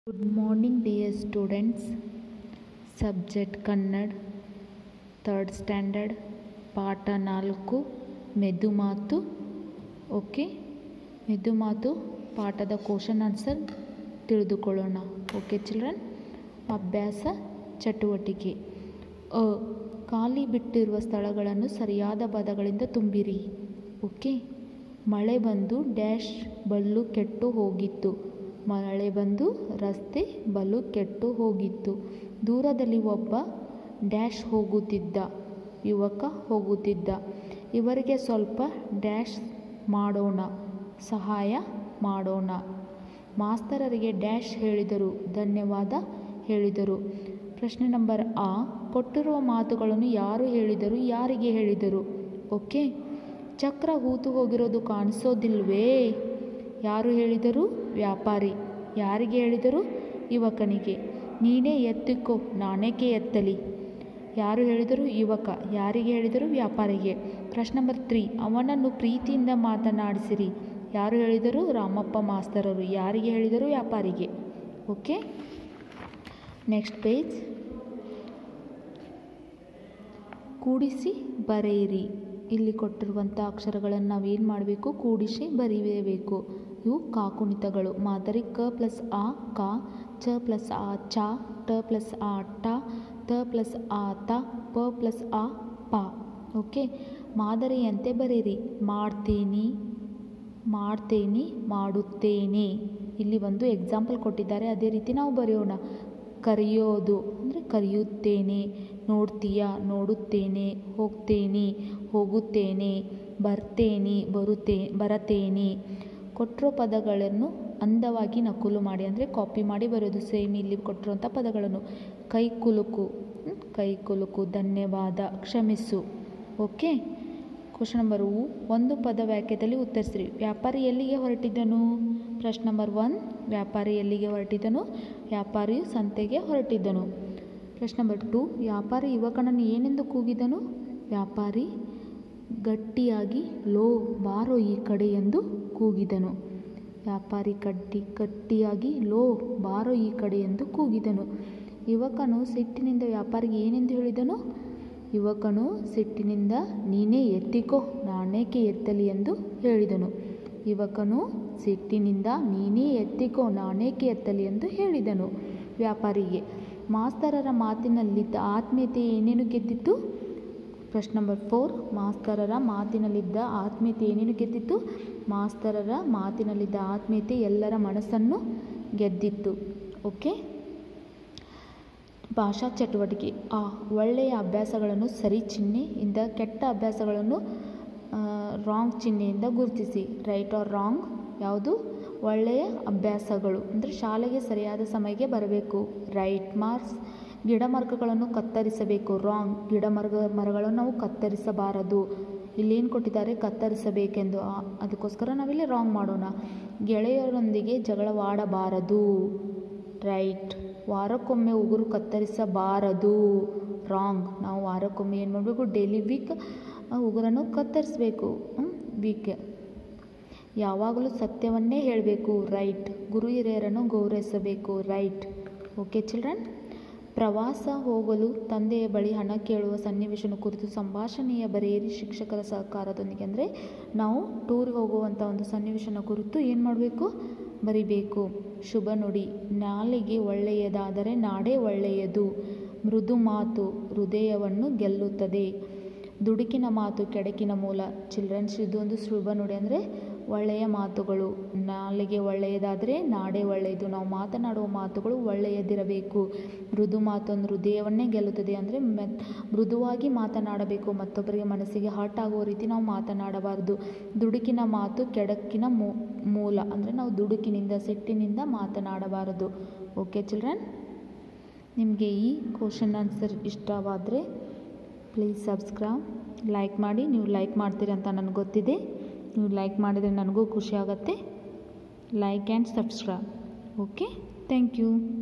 good morning dear students subject Kannada third standard ಪಾಠ ನಾಲ್ಕು ಮೆದುಮಾತು ಓಕೆ ಮೆದುಮಾತು ಪಾಠದ ಕ್ವಶನ್ ಆನ್ಸರ್ ತಿಳಿದುಕೊಳ್ಳೋಣ ಓಕೆ ಚಿಲ್ಡ್ರನ್ ಅಭ್ಯಾಸ ಚಟುವಟಿಕೆ ಅ ಖಾಲಿ ಬಿಟ್ಟಿರುವ ಸ್ಥಳಗಳನ್ನು ಸರಿಯಾದ ಪದಗಳಿಂದ ತುಂಬಿರಿ ಓಕೆ ಮಳೆ ಬಂದು ಡ್ಯಾಶ್ ಬಲ್ಲು ಕೆಟ್ಟು ಹೋಗಿತ್ತು ಮಳೆ ಬಂದು ರಸ್ತೆ ಬಲು ಕೆಟ್ಟು ಹೋಗಿತ್ತು ದೂರದಲ್ಲಿ ಒಬ್ಬ ಡ್ಯಾಶ್ ಹೋಗುತ್ತಿದ್ದ ಯುವಕ ಹೋಗುತ್ತಿದ್ದ ಇವರಿಗೆ ಸ್ವಲ್ಪ ಡ್ಯಾಶ್ ಮಾಡೋಣ ಸಹಾಯ ಮಾಡೋಣ ಮಾಸ್ತರರಿಗೆ ಡ್ಯಾಶ್ ಹೇಳಿದರು ಧನ್ಯವಾದ ಹೇಳಿದರು ಪ್ರಶ್ನೆ ನಂಬರ್ ಆ ಕೊಟ್ಟಿರುವ ಮಾತುಗಳನ್ನು ಯಾರು ಹೇಳಿದರು ಯಾರಿಗೆ ಹೇಳಿದರು ಓಕೆ ಚಕ್ರ ಹೂತು ಹೋಗಿರೋದು ಕಾಣಿಸೋದಿಲ್ವೇ ಯಾರು ಹೇಳಿದರು ವ್ಯಾಪಾರಿ ಯಾರಿಗೆ ಹೇಳಿದರು ಯುವಕನಿಗೆ ನೀನೇ ಎತ್ತಿಕೋ ನಾನೇಕೆ ಎತ್ತಲಿ ಯಾರು ಹೇಳಿದರು ಯುವಕ ಯಾರಿಗೆ ಹೇಳಿದರು ವ್ಯಾಪಾರಿಗೆ ಪ್ರಶ್ನೆ ನಂಬರ್ ತ್ರೀ ಅವನನ್ನು ಪ್ರೀತಿಯಿಂದ ಮಾತನಾಡಿಸಿರಿ ಯಾರು ಹೇಳಿದರು ರಾಮಪ್ಪ ಮಾಸ್ತರರು ಯಾರಿಗೆ ಹೇಳಿದರು ವ್ಯಾಪಾರಿಗೆ ಓಕೆ ನೆಕ್ಸ್ಟ್ ಪೇಜ್ ಕೂಡಿಸಿ ಬರೆಯಿರಿ ಇಲ್ಲಿ ಕೊಟ್ಟಿರುವಂಥ ಅಕ್ಷರಗಳನ್ನು ನಾವೇನು ಮಾಡಬೇಕು ಕೂಡಿಸಿ ಬರೀಬೇಕು ಇವು ಕಾಕುಣಿತಗಳು ಮಾದರಿ ಕ ಪ್ಲಸ್ ಆ ಕ ಚ ಪ್ಲಸ್ ಆ ಚ ಟ ಪ್ಲಸ್ ಆ ಟ ತ ಪ್ಲಸ್ ಆ ತ ಪ ಪ್ಲಸ್ ಆ ಪ ಓಕೆ ಮಾದರಿಯಂತೆ ಬರೀರಿ ಮಾಡ್ತೀನಿ ಮಾಡ್ತೇನೆ ಮಾಡುತ್ತೇನೆ ಇಲ್ಲಿ ಒಂದು ಎಕ್ಸಾಂಪಲ್ ಕೊಟ್ಟಿದ್ದಾರೆ ಅದೇ ರೀತಿ ನಾವು ಬರೆಯೋಣ ಕರೆಯೋದು ಅಂದರೆ ಕರೆಯುತ್ತೇನೆ ನೋಡ್ತೀಯ ನೋಡುತ್ತೇನೆ ಹೋಗ್ತೇನೆ ಹೋಗುತ್ತೇನೆ ಬರ್ತೇನೆ ಬರುತ್ತೇ ಬರತೇನೆ ಕೊಟ್ಟಿರೋ ಪದಗಳನ್ನು ಅಂದವಾಗಿ ನಕಲು ಮಾಡಿ ಅಂದರೆ ಕಾಪಿ ಮಾಡಿ ಬರೆಯೋದು ಸೇಮ್ ಇಲ್ಲಿ ಕೊಟ್ಟಿರುವಂಥ ಪದಗಳನ್ನು ಕೈ ಕುಲುಕು ಕೈ ಕುಲುಕು ಧನ್ಯವಾದ ಕ್ಷಮಿಸು ಓಕೆ ಕ್ವಶನ್ ನಂಬರ್ ಒಂದು ಪದ ವಾಕ್ಯದಲ್ಲಿ ಉತ್ತರಿಸಿರಿ ವ್ಯಾಪಾರಿ ಎಲ್ಲಿಗೆ ಹೊರಟಿದ್ದನು ಪ್ರಶ್ನೆ ನಂಬರ್ ಒನ್ ವ್ಯಾಪಾರಿ ಎಲ್ಲಿಗೆ ಹೊರಟಿದ್ದನು ವ್ಯಾಪಾರಿಯು ಸಂತೆಗೆ ಹೊರಟಿದ್ದನು ಪ್ರಶ್ನೆ ನಂಬರ್ ಟು ವ್ಯಾಪಾರಿ ಯುವಕನನ್ನು ಏನೆಂದು ಕೂಗಿದನು ವ್ಯಾಪಾರಿ ಗಟ್ಟಿಯಾಗಿ ಲೋ ಬಾರೋ ಈ ಕಡೆ ಎಂದು ಕೂಗಿದನು ವ್ಯಾಪಾರಿ ಕಡ್ಡಿ ಗಟ್ಟಿಯಾಗಿ ಲೋ ಬಾರೋ ಈ ಕಡೆ ಎಂದು ಕೂಗಿದನು ಯುವಕನು ಸಿಟ್ಟಿನಿಂದ ವ್ಯಾಪಾರಿಗೆ ಏನೆಂದು ಹೇಳಿದನು ಯುವಕನು ಸಿಟ್ಟಿನಿಂದ ನೀನೇ ಎತ್ತಿಕೋ ನಾನೇಕೆ ಎತ್ತಲಿ ಎಂದು ಹೇಳಿದನು ಯುವಕನು ಸಿಟ್ಟಿನಿಂದ ನೀನೇ ಎತ್ತಿಕೋ ನಾನೇಕೆ ಎತ್ತಲಿ ಎಂದು ಹೇಳಿದನು ವ್ಯಾಪಾರಿಗೆ ಮಾಸ್ತರರ ಮಾತಿನಲ್ಲಿದ್ದ ಆತ್ಮೀಯತೆ ಏನೇನು ಗೆದ್ದಿತ್ತು ಪ್ರಶ್ನೆ ನಂಬರ್ ಫೋರ್ ಮಾಸ್ತರರ ಮಾತಿನಲ್ಲಿದ್ದ ಆತ್ಮೀಯತೆ ಏನೇನು ಗೆದ್ದಿತ್ತು ಮಾಸ್ತರರ ಮಾತಿನಲ್ಲಿದ್ದ ಆತ್ಮೀಯತೆ ಎಲ್ಲರ ಮನಸ್ಸನ್ನು ಗೆದ್ದಿತ್ತು ಓಕೆ ಭಾಷಾ ಚಟುವಟಿಕೆ ಆ ಒಳ್ಳೆಯ ಅಭ್ಯಾಸಗಳನ್ನು ಸರಿ ಚಿಹ್ನೆಯಿಂದ ಕೆಟ್ಟ ಅಭ್ಯಾಸಗಳನ್ನು ರಾಂಗ್ ಚಿಹ್ನೆಯಿಂದ ಗುರುತಿಸಿ ರೈಟ್ ಆರ್ ರಾಂಗ್ ಯಾವುದು ಒಳ್ಳೆಯ ಅಭ್ಯಾಸಗಳು ಅಂದರೆ ಶಾಲೆಗೆ ಸರಿಯಾದ ಸಮಯಕ್ಕೆ ಬರಬೇಕು ರೈಟ್ ಮಾರ್ಕ್ಸ್ ಗಿಡ ಮರಗಳನ್ನು ಕತ್ತರಿಸಬೇಕು ರಾಂಗ್ ಗಿಡ ಮರ ಮರಗಳನ್ನು ನಾವು ಕತ್ತರಿಸಬಾರದು ಇಲ್ಲೇನು ಕೊಟ್ಟಿದ್ದಾರೆ ಕತ್ತರಿಸಬೇಕೆಂದು ಅದಕ್ಕೋಸ್ಕರ ನಾವಿಲ್ಲಿ ರಾಂಗ್ ಮಾಡೋಣ ಗೆಳೆಯರೊಂದಿಗೆ ಜಗಳವಾಡಬಾರದು ರೈಟ್ ವಾರಕ್ಕೊಮ್ಮೆ ಉಗುರು ಕತ್ತರಿಸಬಾರದು ರಾಂಗ್ ನಾವು ವಾರಕ್ಕೊಮ್ಮೆ ಏನು ಮಾಡಬೇಕು ಡೈಲಿ ವೀಕ್ ಉಗುರನ್ನು ಕತ್ತರಿಸಬೇಕು ವೀಕ್ ಯಾವಾಗಲೂ ಸತ್ಯವನ್ನೇ ಹೇಳಬೇಕು ರೈಟ್ ಗುರು ಹಿರಿಯರನ್ನು ಗೌರವಿಸಬೇಕು ರೈಟ್ ಓಕೆ ಚಿಲ್ಡ್ರನ್ ಪ್ರವಾಸ ಹೋಗಲು ತಂದೆಯ ಬಳಿ ಹಣ ಕೇಳುವ ಸನ್ನಿವೇಶನ ಕುರಿತು ಸಂಭಾಷಣೆಯ ಬರೆಯಿರಿ ಶಿಕ್ಷಕರ ಸಹಕಾರದೊಂದಿಗೆ ಅಂದರೆ ನಾವು ಟೂರ್ಗೆ ಹೋಗುವಂಥ ಒಂದು ಸನ್ನಿವೇಶನ ಕುರಿತು ಏನು ಮಾಡಬೇಕು ಬರಿಬೇಕು ಶುಭ ನುಡಿ ನಾಲಿಗೆ ಒಳ್ಳೆಯದಾದರೆ ನಾಡೇ ಒಳ್ಳೆಯದು ಮೃದು ಮಾತು ಹೃದಯವನ್ನು ಗೆಲ್ಲುತ್ತದೆ ದುಡುಕಿನ ಮಾತು ಕೆಡಕಿನ ಮೂಲ ಚಿಲ್ಡ್ರನ್ಸ್ ಇದೊಂದು ಶುಭ ನುಡಿ ಅಂದರೆ ಒಳ್ಳೆಯ ಮಾತುಗಳು ನಾಲಿಗೆ ಒಳ್ಳೆಯದಾದರೆ ನಾಡೇ ಒಳ್ಳೆಯದು ನಾವು ಮಾತನಾಡುವ ಮಾತುಗಳು ಒಳ್ಳೆಯದಿರಬೇಕು ಮೃದು ಮಾತು ಅಂದರೆ ಹೃದಯವನ್ನೇ ಗೆಲ್ಲುತ್ತದೆ ಅಂದರೆ ಮೆ ಮೃದುವಾಗಿ ಮಾತನಾಡಬೇಕು ಮತ್ತೊಬ್ಬರಿಗೆ ಮನಸ್ಸಿಗೆ ಹರ್ಟ್ ಆಗುವ ರೀತಿ ನಾವು ಮಾತನಾಡಬಾರದು ದುಡುಕಿನ ಮಾತು ಕೆಡಕಿನ ಮೂಲ ಅಂದರೆ ನಾವು ದುಡುಕಿನಿಂದ ಸಿಟ್ಟಿನಿಂದ ಮಾತನಾಡಬಾರದು ಓಕೆ ಚಿಲ್ಡ್ರನ್ ನಿಮಗೆ ಈ ಕ್ವಶನ್ ಆನ್ಸರ್ ಇಷ್ಟವಾದರೆ ಪ್ಲೀಸ್ ಸಬ್ಸ್ಕ್ರೈಬ್ ಲೈಕ್ ಮಾಡಿ ನೀವು ಲೈಕ್ ಮಾಡ್ತೀರಿ ಅಂತ ನನಗೆ ಗೊತ್ತಿದೆ ನೀವು ಲೈಕ್ ಮಾಡಿದರೆ ನನಗೂ ಖುಷಿ ಆಗುತ್ತೆ like and subscribe okay thank you